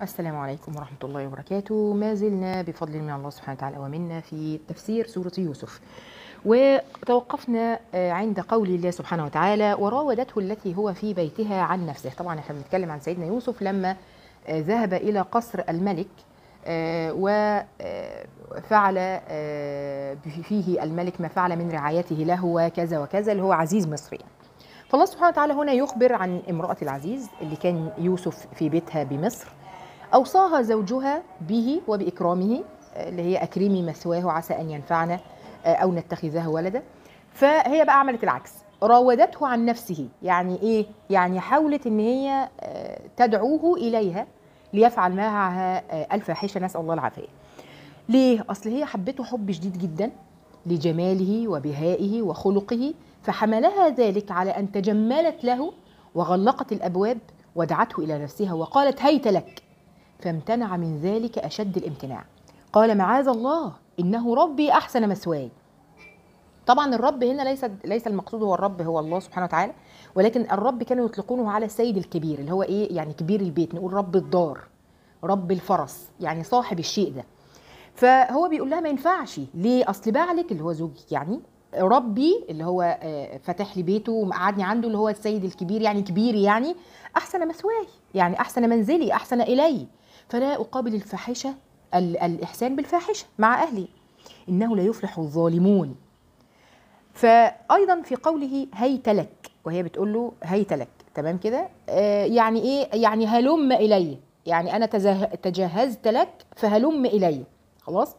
السلام عليكم ورحمة الله وبركاته ما زلنا بفضل من الله سبحانه وتعالى ومنا في تفسير سورة يوسف وتوقفنا آه، عند قول الله سبحانه وتعالى وراودته التي هو في بيتها عن نفسه طبعا احنا بنتكلم عن سيدنا يوسف لما آه، ذهب إلى قصر الملك آه، وفعل آه، فيه الملك ما فعل من رعايته له وكذا وكذا اللي هو عزيز مصر يعني. فالله سبحانه وتعالى هنا يخبر عن امرأة العزيز اللي كان يوسف في بيتها بمصر أوصاها زوجها به وبإكرامه آه، اللي هي أكرمي مثواه عسى أن ينفعنا آه، أو نتخذه ولدا فهي بقى عملت العكس راودته عن نفسه يعني إيه؟ يعني حاولت إن هي آه، تدعوه إليها ليفعل معها آه، الفاحشة نسأل الله العافية ليه؟ أصل هي حبته حب شديد جدا لجماله وبهائه وخلقه فحملها ذلك على أن تجملت له وغلقت الأبواب ودعته إلى نفسها وقالت هيت لك فامتنع من ذلك أشد الامتناع قال معاذ الله إنه ربي أحسن مثواي طبعا الرب هنا ليس ليس المقصود هو الرب هو الله سبحانه وتعالى ولكن الرب كانوا يطلقونه على السيد الكبير اللي هو ايه يعني كبير البيت نقول رب الدار رب الفرس يعني صاحب الشيء ده فهو بيقول لها ما ينفعش ليه اصل بعلك اللي هو زوجك يعني ربي اللي هو آه، فاتح لي بيته ومقعدني عنده اللي هو السيد الكبير يعني كبير يعني احسن مثواي يعني احسن منزلي احسن الي فلا اقابل الفاحشه ال- الاحسان بالفاحشه مع اهلي انه لا يفلح الظالمون فايضا في قوله هيت لك وهي بتقول له هيت لك تمام كده آه يعني ايه يعني هلم الي يعني انا تزه- تجهزت لك فهلم الي خلاص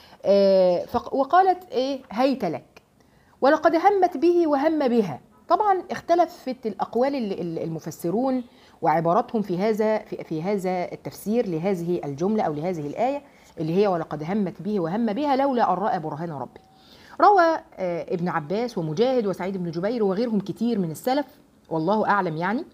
آه فق- وقالت ايه هيت لك ولقد همت به وهم بها طبعا اختلفت الاقوال ال- ال- المفسرون وعباراتهم في هذا في, في هذا التفسير لهذه الجمله او لهذه الايه اللي هي ولقد همت به وهم بها لولا ان راى برهان ربه روى آه، ابن عباس ومجاهد وسعيد بن جبير وغيرهم كتير من السلف والله اعلم يعني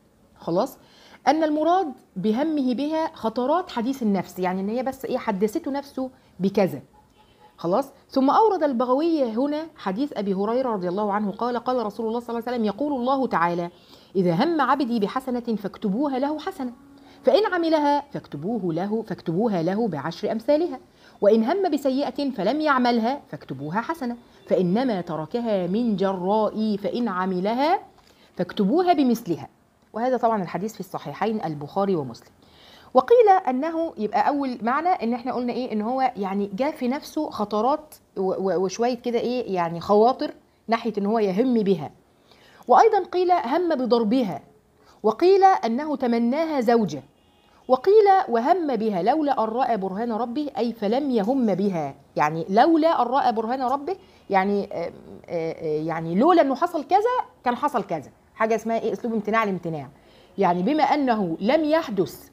خلاص ان المراد بهمه بها خطرات حديث النفس يعني ان هي بس ايه حدثته نفسه بكذا خلاص ثم اورد البغوي هنا حديث ابي هريره رضي الله عنه قال قال رسول الله صلى الله عليه وسلم يقول الله تعالى اذا هم عبدي بحسنه فاكتبوها له حسنه فان عملها فاكتبوه له فاكتبوها له بعشر امثالها وان هم بسيئه فلم يعملها فاكتبوها حسنه فانما تركها من جراء فان عملها فاكتبوها بمثلها وهذا طبعا الحديث في الصحيحين البخاري ومسلم وقيل انه يبقى اول معنى ان احنا قلنا ايه ان هو يعني جاء في نفسه خطرات و- و- وشويه كده ايه يعني خواطر ناحيه ان هو يهم بها وايضا قيل هم بضربها وقيل انه تمناها زوجه وقيل وهم بها لولا ان راى برهان ربه اي فلم يهم بها يعني لولا ان راى برهان ربه يعني آه، آه، آه، يعني لولا انه حصل كذا كان حصل كذا حاجه اسمها ايه اسلوب امتناع الامتناع يعني بما انه لم يحدث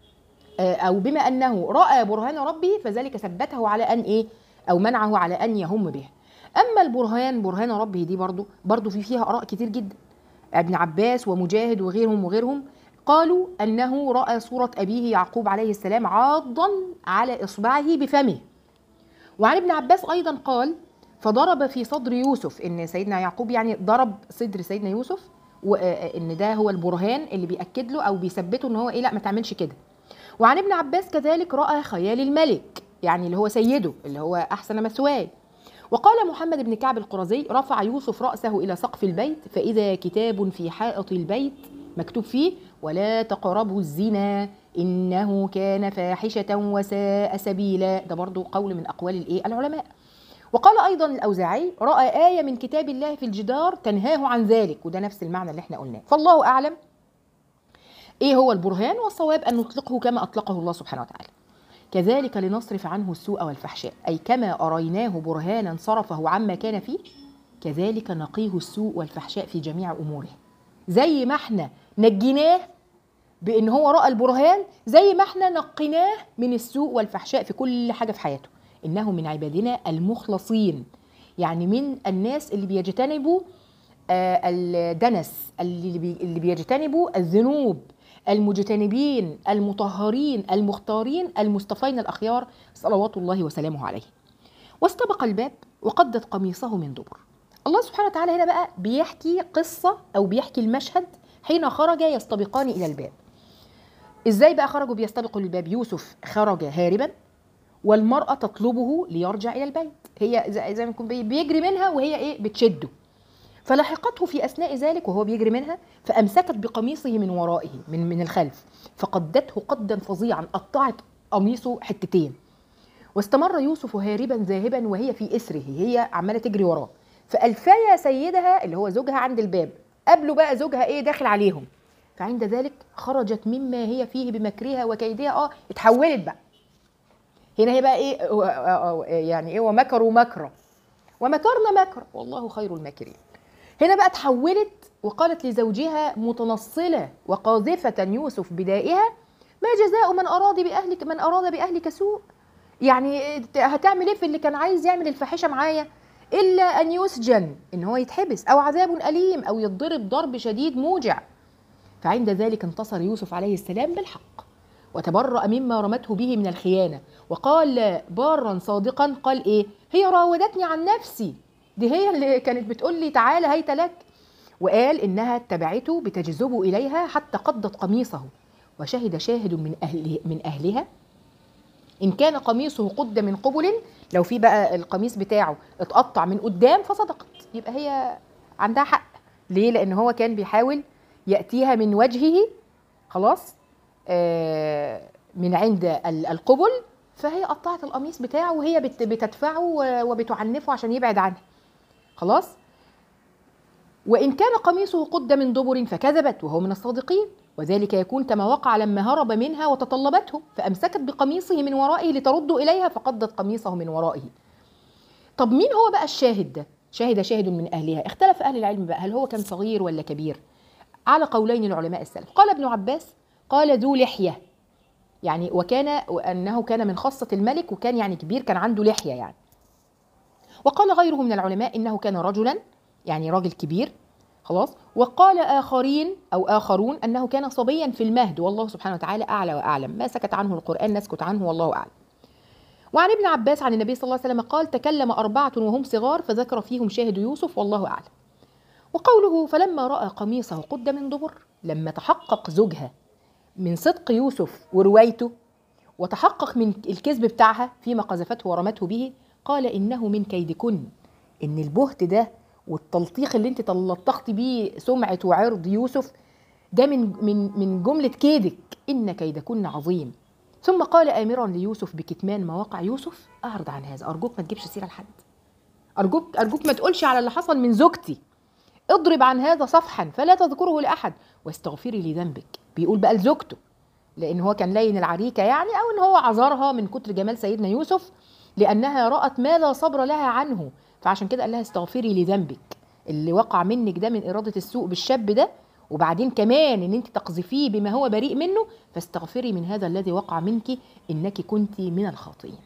آه، او بما انه راى برهان ربه فذلك ثبته على ان ايه او منعه على ان يهم بها اما البرهان برهان ربه دي برضو برضو في فيها اراء كتير جدا ابن عباس ومجاهد وغيرهم وغيرهم قالوا انه راى صوره ابيه يعقوب عليه السلام عاضا على اصبعه بفمه وعن ابن عباس ايضا قال فضرب في صدر يوسف ان سيدنا يعقوب يعني ضرب صدر سيدنا يوسف وان ده هو البرهان اللي بياكد له او بيثبته ان هو ايه لا ما تعملش كده وعن ابن عباس كذلك راى خيال الملك يعني اللي هو سيده اللي هو احسن مثواه وقال محمد بن كعب القرظي رفع يوسف راسه الى سقف البيت فاذا كتاب في حائط البيت مكتوب فيه ولا تقربوا الزنا انه كان فاحشه وساء سبيلا ده برضو قول من اقوال الايه العلماء وقال ايضا الاوزاعي راى ايه من كتاب الله في الجدار تنهاه عن ذلك وده نفس المعنى اللي احنا قلناه فالله اعلم ايه هو البرهان والصواب ان نطلقه كما اطلقه الله سبحانه وتعالى كذلك لنصرف عنه السوء والفحشاء اي كما اريناه برهانا صرفه عما كان فيه كذلك نقيه السوء والفحشاء في جميع اموره زي ما احنا نجيناه بان هو راى البرهان زي ما احنا نقيناه من السوء والفحشاء في كل حاجه في حياته انه من عبادنا المخلصين يعني من الناس اللي بيجتنبوا آه، الدنس اللي بي- اللي بيجتنبوا الذنوب المجتنبين المطهرين المختارين المصطفين الاخيار صلوات الله وسلامه عليه واستبق الباب وقدت قميصه من دبر الله سبحانه وتعالى هنا بقى بيحكي قصة أو بيحكي المشهد حين خرج يستبقان إلى الباب ازاي بقى خرجوا بيستبقوا للباب يوسف خرج هاربا والمرأة تطلبه ليرجع إلى البيت هي زي زي ما يكون بي- بيجري منها وهي إيه بتشده فلحقته في أثناء ذلك وهو بيجري منها فأمسكت بقميصه من ورائه من من الخلف فقدته قدا فظيعا قطعت قميصه حتتين واستمر يوسف هاربا ذاهبا وهي في إسره هي عمالة تجري وراه فألفيا سيدها اللي هو زوجها عند الباب قابلوا بقى زوجها إيه داخل عليهم فعند ذلك خرجت مما هي فيه بمكرها وكيدها اه اتحولت بقى هنا هي بقى ايه و- آه، آه، يعني ايه ومكروا مكرا ومكرنا مكرا والله خير الماكرين هنا بقى اتحولت وقالت لزوجها متنصلة وقاذفة يوسف بدائها ما جزاء من أراد بأهلك من أراد بأهلك سوء يعني هتعمل ايه في اللي كان عايز يعمل الفاحشة معايا إلا أن يسجن إن هو يتحبس أو عذاب أليم أو يتضرب ضرب شديد موجع فعند ذلك انتصر يوسف عليه السلام بالحق وتبرأ مما رمته به من الخيانة وقال بارا صادقا قال ايه هي راودتني عن نفسي دي هي اللي كانت بتقول لي تعالى هيت لك وقال انها اتبعته بتجذبه اليها حتى قضت قميصه وشهد شاهد من اهله من اهلها ان كان قميصه قد من قبل لو في بقى القميص بتاعه اتقطع من قدام فصدقت يبقى هي عندها حق ليه لان هو كان بيحاول ياتيها من وجهه خلاص آه، من عند ال- القبل فهي قطعت القميص بتاعه وهي بت- بتدفعه و- وبتعنفه عشان يبعد عنها خلاص وإن كان قميصه قد من دبر فكذبت وهو من الصادقين وذلك يكون كما وقع لما هرب منها وتطلبته فأمسكت بقميصه من ورائه لترد إليها فقدت قميصه من ورائه طب مين هو بقى الشاهد ده شاهد شاهد من أهلها اختلف أهل العلم بقى هل هو كان صغير ولا كبير على قولين العلماء السلف قال ابن عباس قال ذو لحية يعني وكان وأنه كان من خاصة الملك وكان يعني كبير كان عنده لحية يعني وقال غيره من العلماء إنه كان رجلا يعني راجل كبير خلاص وقال آخرين أو آخرون أنه كان صبيا في المهد والله سبحانه وتعالى أعلى وأعلم ما سكت عنه القرآن نسكت عنه والله أعلم وعن ابن عباس عن النبي صلى الله عليه وسلم قال تكلم أربعة وهم صغار فذكر فيهم شاهد يوسف والله أعلم وقوله فلما رأى قميصه قد من دبر لما تحقق زوجها من صدق يوسف وروايته وتحقق من الكذب بتاعها فيما قذفته ورمته به قال إنه من كيدكن إن البهت ده والتلطيخ اللي انت تلطختي بيه سمعة وعرض يوسف ده من من من جملة كيدك إن كيدكن عظيم ثم قال آمرا ليوسف بكتمان مواقع يوسف أعرض عن هذا أرجوك ما تجيبش سيرة لحد أرجوك أرجوك ما تقولش على اللي حصل من زوجتي اضرب عن هذا صفحا فلا تذكره لأحد واستغفري لذنبك بيقول بقى لزوجته لأن هو كان لين العريكة يعني أو إن هو عذرها من كتر جمال سيدنا يوسف لأنها رأت ما لا صبر لها عنه فعشان كده قال لها استغفري لذنبك اللي وقع منك ده من إرادة السوء بالشاب ده وبعدين كمان ان انت تقذفيه بما هو بريء منه فاستغفري من هذا الذي وقع منك انك كنت من الخاطئين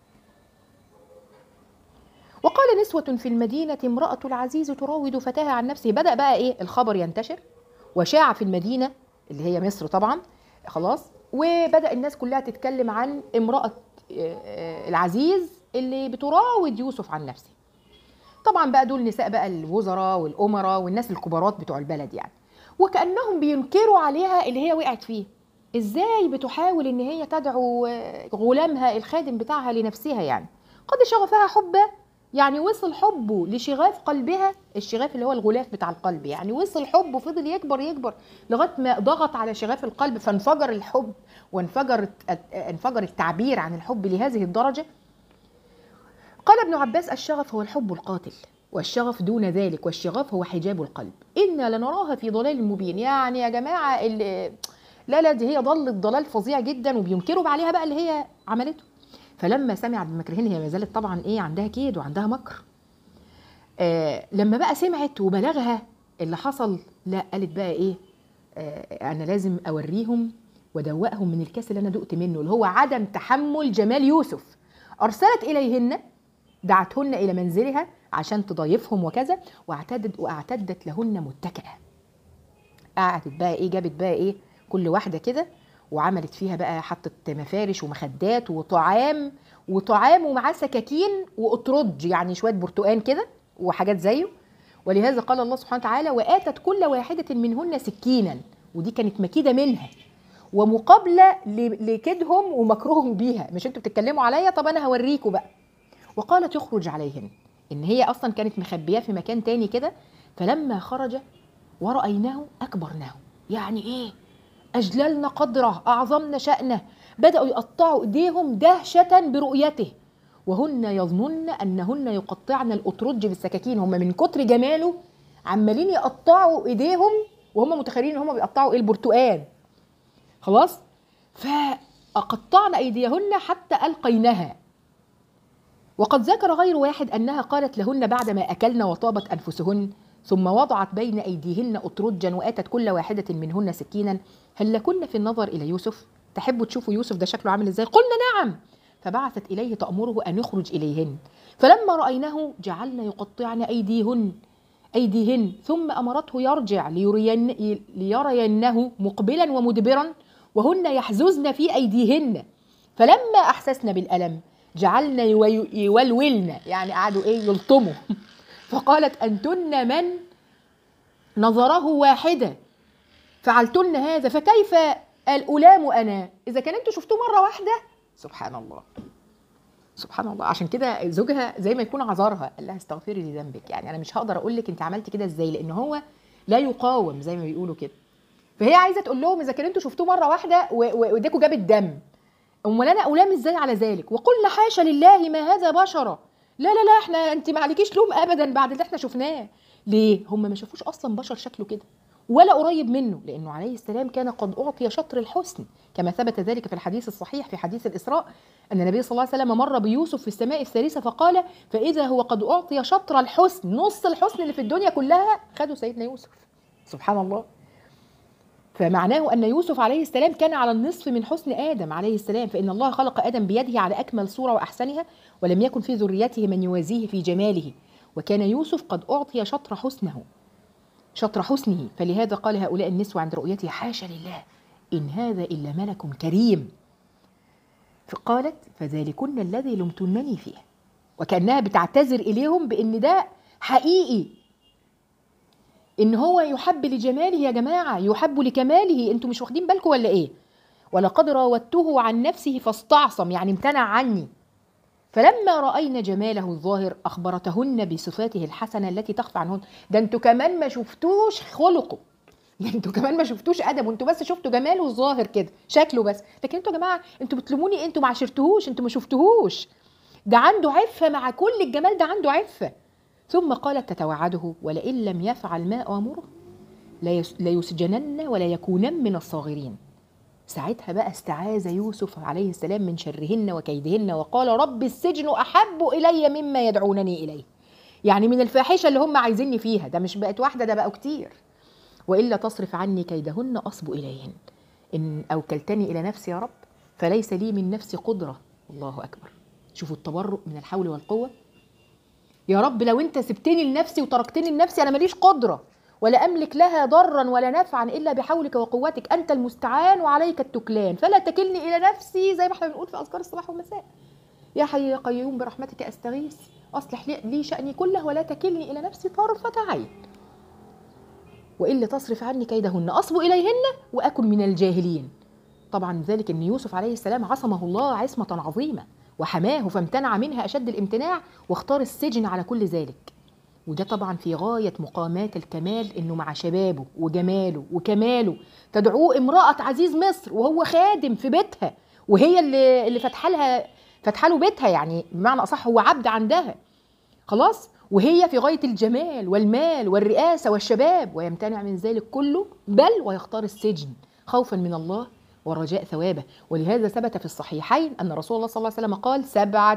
وقال نسوة في المدينة امرأة العزيز تراود فتاها عن نفسه بدأ بقى ايه الخبر ينتشر وشاع في المدينة اللي هي مصر طبعا خلاص وبدأ الناس كلها تتكلم عن امرأة آه، آه، العزيز اللي بتراود يوسف عن نفسه طبعا بقى دول نساء بقى الوزراء والأمراء والناس الكبارات بتوع البلد يعني وكأنهم بينكروا عليها اللي هي وقعت فيه ازاي بتحاول ان هي تدعو آه، غلامها الخادم بتاعها لنفسها يعني قد شغفها حبا يعني وصل حبه لشغاف قلبها الشغاف اللي هو الغلاف بتاع القلب يعني وصل حبه فضل يكبر يكبر لغايه ما ضغط على شغاف القلب فانفجر الحب وانفجر انفجر التعبير عن الحب لهذه الدرجه قال ابن عباس الشغف هو الحب القاتل والشغف دون ذلك والشغف هو حجاب القلب إنا لنراها في ضلال مبين يعني يا جماعة اللي لا لا دي هي ضلت ضلال فظيع جدا وبينكروا عليها بقى اللي هي عملته فلما سمعت بمكرهن هي ما زالت طبعا ايه عندها كيد وعندها مكر آه لما بقى سمعت وبلغها اللي حصل لا قالت بقى ايه آه انا لازم اوريهم ودوقهم من الكاس اللي انا دقت منه اللي هو عدم تحمل جمال يوسف ارسلت اليهن دعتهن الى منزلها عشان تضيفهم وكذا واعتدت واعتدت لهن متكئه قعدت بقى ايه جابت بقى ايه كل واحده كده وعملت فيها بقى حطت مفارش ومخدات وطعام وطعام ومعاه سكاكين وأطرج يعني شويه برتقان كده وحاجات زيه ولهذا قال الله سبحانه وتعالى واتت كل واحده منهن سكينا ودي كانت مكيده منها ومقابله ل- لكيدهم ومكرهم بيها مش انتوا بتتكلموا عليا طب انا هوريكم بقى وقالت يخرج عليهن ان هي اصلا كانت مخبياه في مكان تاني كده فلما خرج ورأيناه أكبرناه يعني إيه أجللنا قدره أعظمنا شأنه بدأوا يقطعوا إيديهم دهشة برؤيته وهن يظنن أنهن يقطعن الأترج بالسكاكين هم من كتر جماله عمالين يقطعوا إيديهم وهم متخيلين إن هم بيقطعوا إيه البرتقال خلاص فقطعن أيديهن حتى ألقينها وقد ذكر غير واحد أنها قالت لهن بعدما أكلن وطابت أنفسهن ثم وضعت بين أيديهن أترجا وآتت كل واحدة منهن سكينا هل لكن في النظر إلى يوسف تحبوا تشوفوا يوسف ده شكله عامل إزاي قلنا نعم فبعثت إليه تأمره أن يخرج إليهن فلما رأيناه جعلن يقطعن أيديهن أيديهن ثم أمرته يرجع ليرين ليرينه مقبلا ومدبرا وهن يحززن في أيديهن فلما أحسسن بالألم جعلن يوي- يولولن يعني قعدوا إيه يلطموا فقالت أنتن من نظره واحدة فعلتن هذا فكيف الألام أنا إذا كان أنتوا شفتوه مرة واحدة سبحان الله سبحان الله عشان كده زوجها زي ما يكون عذرها قال لها استغفري لذنبك يعني انا مش هقدر اقول لك انت عملتي كده ازاي لان هو لا يقاوم زي ما بيقولوا كده فهي عايزه تقول لهم اذا كان انتوا شفتوه مره واحده و- و- وايديكوا جابت دم امال انا الام ازاي على ذلك وقلنا حاشا لله ما هذا بشرا لا لا لا احنا انت ما عليكيش لوم ابدا بعد اللي احنا شفناه ليه هم ما شافوش اصلا بشر شكله كده ولا قريب منه لانه عليه السلام كان قد اعطي شطر الحسن كما ثبت ذلك في الحديث الصحيح في حديث الاسراء ان النبي صلى الله عليه وسلم مر بيوسف في السماء الثالثه فقال فاذا هو قد اعطي شطر الحسن نص الحسن اللي في الدنيا كلها خده سيدنا يوسف سبحان الله فمعناه ان يوسف عليه السلام كان على النصف من حسن ادم عليه السلام فان الله خلق ادم بيده على اكمل صوره واحسنها ولم يكن في ذريته من يوازيه في جماله وكان يوسف قد اعطي شطر حسنه شطر حسنه فلهذا قال هؤلاء النسوة عند رؤيته حاشا لله إن هذا إلا ملك كريم فقالت فذلكن الذي لمتنني فيه وكأنها بتعتذر إليهم بإن ده حقيقي إن هو يحب لجماله يا جماعة يحب لكماله أنتوا مش واخدين بالكم ولا إيه ولقد راودته عن نفسه فاستعصم يعني امتنع عني فلما رأينا جماله الظاهر أخبرتهن بصفاته الحسنة التي تخفى عنهن ده انتوا كمان ما شفتوش خلقه يعني انتوا كمان ما شفتوش ادب انتوا بس شفتوا جماله الظاهر كده شكله بس لكن انتوا يا جماعه انتوا بتلوموني انتوا ما عشرتوهوش انتوا ما شفتوهوش ده عنده عفه مع كل الجمال ده عنده عفه ثم قالت تتوعده ولئن لم يفعل ما امره ليس- ليسجنن ولا يكونن من الصاغرين ساعتها بقى استعاذ يوسف عليه السلام من شرهن وكيدهن وقال رب السجن احب الي مما يدعونني اليه يعني من الفاحشه اللي هم عايزيني فيها ده مش بقت واحده ده بقوا كتير والا تصرف عني كيدهن اصب اليهن ان اوكلتني الى نفسي يا رب فليس لي من نفسي قدره الله اكبر شوفوا التبرؤ من الحول والقوه يا رب لو انت سبتني لنفسي وتركتني لنفسي انا ماليش قدره ولا املك لها ضرا ولا نفعا الا بحولك وقوتك انت المستعان وعليك التكلان فلا تكلني الى نفسي زي ما احنا بنقول في اذكار الصباح والمساء يا حي يا قيوم برحمتك استغيث اصلح لي- لي شاني كله ولا تكلني الى نفسي طرفه عين والا تصرف عني كيدهن اصب اليهن واكن من الجاهلين طبعا ذلك ان يوسف عليه السلام عصمه الله عصمه عظيمه وحماه فامتنع منها اشد الامتناع واختار السجن على كل ذلك وده طبعا في غايه مقامات الكمال انه مع شبابه وجماله وكماله تدعوه امراه عزيز مصر وهو خادم في بيتها وهي اللي اللي فاتحه لها فاتحه له بيتها يعني بمعنى اصح هو عبد عندها خلاص وهي في غايه الجمال والمال والرئاسه والشباب ويمتنع من ذلك كله بل ويختار السجن خوفا من الله ورجاء ثوابه ولهذا ثبت في الصحيحين ان رسول الله صلى الله عليه وسلم قال سبعه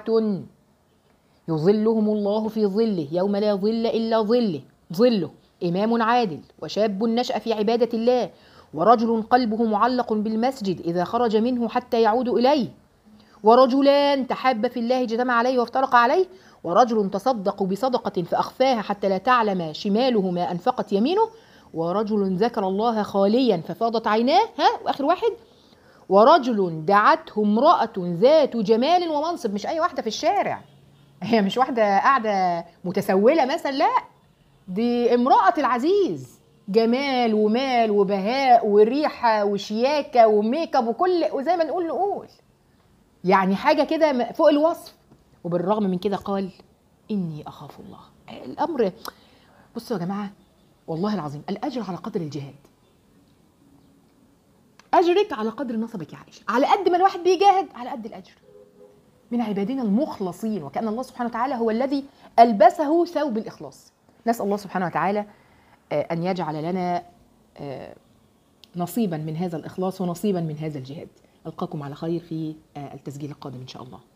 يظلهم الله في ظله يوم لا ظل الا ظله ظله امام عادل وشاب نشا في عباده الله ورجل قلبه معلق بالمسجد اذا خرج منه حتى يعود اليه ورجلان تحابا في الله اجتمع عليه وافترق عليه ورجل تصدق بصدقة فأخفاها حتى لا تعلم شماله ما أنفقت يمينه ورجل ذكر الله خاليا ففاضت عيناه ها وآخر واحد ورجل دعته امرأة ذات جمال ومنصب مش أي واحدة في الشارع هي مش واحدة قاعدة متسولة مثلا لا دي امرأة العزيز جمال ومال وبهاء وريحه وشياكه وميك اب وكل وزي ما نقول نقول يعني حاجه كده م- فوق الوصف وبالرغم من كده قال اني اخاف الله الامر بصوا يا جماعه والله العظيم الاجر على قدر الجهاد اجرك على قدر نصبك يا عائشه على قد ما الواحد بيجاهد على قد الاجر من عبادنا المخلصين وكان الله سبحانه وتعالى هو الذي البسه ثوب الاخلاص نسال الله سبحانه وتعالى آه، ان يجعل لنا آه، نصيبا من هذا الاخلاص ونصيبا من هذا الجهاد القاكم على خير في آه، التسجيل القادم ان شاء الله